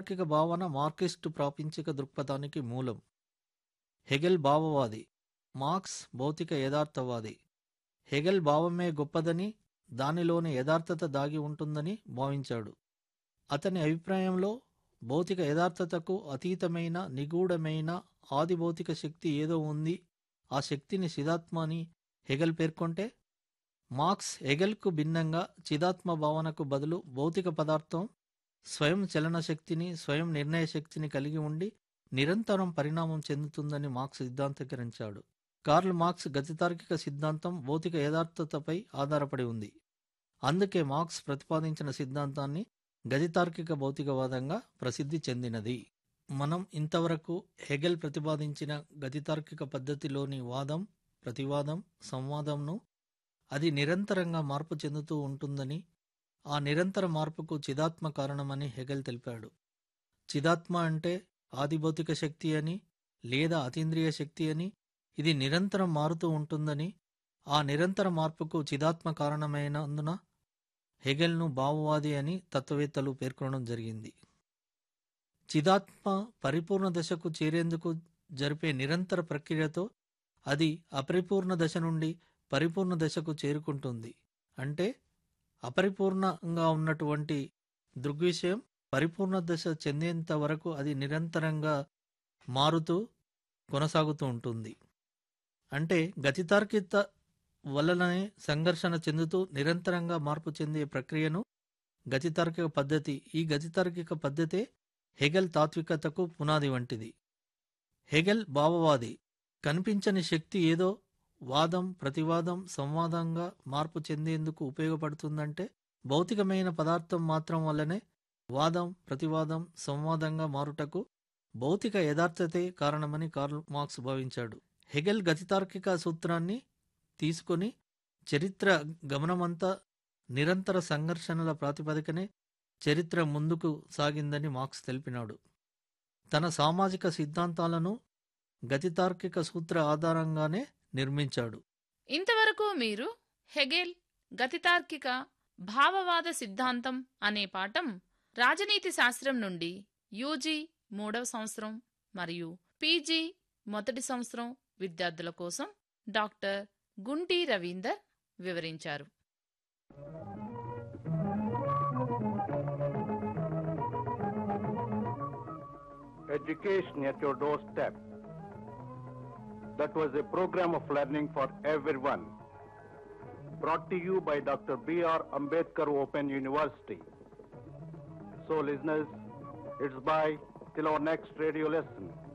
గతితార్కిక భావన మార్కిస్టు ప్రాపంచిక దృక్పథానికి మూలం హెగెల్ భావవాది మార్క్స్ భౌతిక యథార్థవాది హెగెల్ భావమే గొప్పదని దానిలోని యథార్థత దాగి ఉంటుందని భావించాడు అతని అభిప్రాయంలో భౌతిక యథార్థతకు అతీతమైన నిగూఢమైన ఆది భౌతిక శక్తి ఏదో ఉంది ఆ శక్తిని చిదాత్మ అని హెగెల్ పేర్కొంటే మార్క్స్ హెగెల్కు భిన్నంగా చిదాత్మ భావనకు బదులు భౌతిక పదార్థం స్వయం చలన శక్తిని స్వయం నిర్ణయ శక్తిని కలిగి ఉండి నిరంతరం పరిణామం చెందుతుందని మార్క్స్ సిద్ధాంతీకరించాడు కార్ల్ మార్క్స్ గతితార్కిక సిద్ధాంతం భౌతిక యథార్థతపై ఆధారపడి ఉంది అందుకే మార్క్స్ ప్రతిపాదించిన సిద్ధాంతాన్ని గతితార్కిక భౌతికవాదంగా ప్రసిద్ధి చెందినది మనం ఇంతవరకు హెగెల్ ప్రతిపాదించిన గతితార్కిక పద్ధతిలోని వాదం ప్రతివాదం సంవాదంను అది నిరంతరంగా మార్పు చెందుతూ ఉంటుందని ఆ నిరంతర మార్పుకు చిదాత్మ కారణమని హెగెల్ తెలిపాడు చిదాత్మ అంటే ఆదిభౌతిక శక్తి అని లేదా అతీంద్రియ శక్తి అని ఇది నిరంతరం మారుతూ ఉంటుందని ఆ నిరంతర మార్పుకు చిదాత్మ కారణమైనందున హెగెల్ను భావవాది అని తత్వవేత్తలు పేర్కొనడం జరిగింది చిదాత్మ పరిపూర్ణ దశకు చేరేందుకు జరిపే నిరంతర ప్రక్రియతో అది అపరిపూర్ణ దశ నుండి పరిపూర్ణ దశకు చేరుకుంటుంది అంటే అపరిపూర్ణంగా ఉన్నటువంటి దృగ్విషయం పరిపూర్ణ దశ చెందేంత వరకు అది నిరంతరంగా మారుతూ కొనసాగుతూ ఉంటుంది అంటే గతితార్కిత వలననే సంఘర్షణ చెందుతూ నిరంతరంగా మార్పు చెందే ప్రక్రియను గతితార్కిక పద్ధతి ఈ గతితార్కిక పద్ధతే హెగెల్ తాత్వికతకు పునాది వంటిది హెగెల్ భావవాది కనిపించని శక్తి ఏదో వాదం ప్రతివాదం సంవాదంగా మార్పు చెందేందుకు ఉపయోగపడుతుందంటే భౌతికమైన పదార్థం మాత్రం వల్లనే వాదం ప్రతివాదం సంవాదంగా మారుటకు భౌతిక యథార్థతే కారణమని కార్ల్ మార్క్స్ భావించాడు హెగెల్ గతితార్కిక సూత్రాన్ని తీసుకొని చరిత్ర గమనమంతా నిరంతర సంఘర్షణల ప్రాతిపదికనే చరిత్ర ముందుకు సాగిందని మార్క్స్ తెలిపినాడు తన సామాజిక సిద్ధాంతాలను గతితార్కిక సూత్ర ఆధారంగానే నిర్మించాడు ఇంతవరకు మీరు హెగెల్ గతితార్కిక భావవాద సిద్ధాంతం అనే పాఠం రాజనీతి శాస్త్రం నుండి యూజీ మూడవ సంవత్సరం మరియు పీజీ మొదటి సంవత్సరం విద్యార్థుల కోసం డాక్టర్ గుంటి రవీందర్ వివరించారు Education at your doorstep. That was a program of learning for everyone. Brought to you by Dr. B.R. Ambedkar Open University. So, listeners, it's bye till our next radio lesson.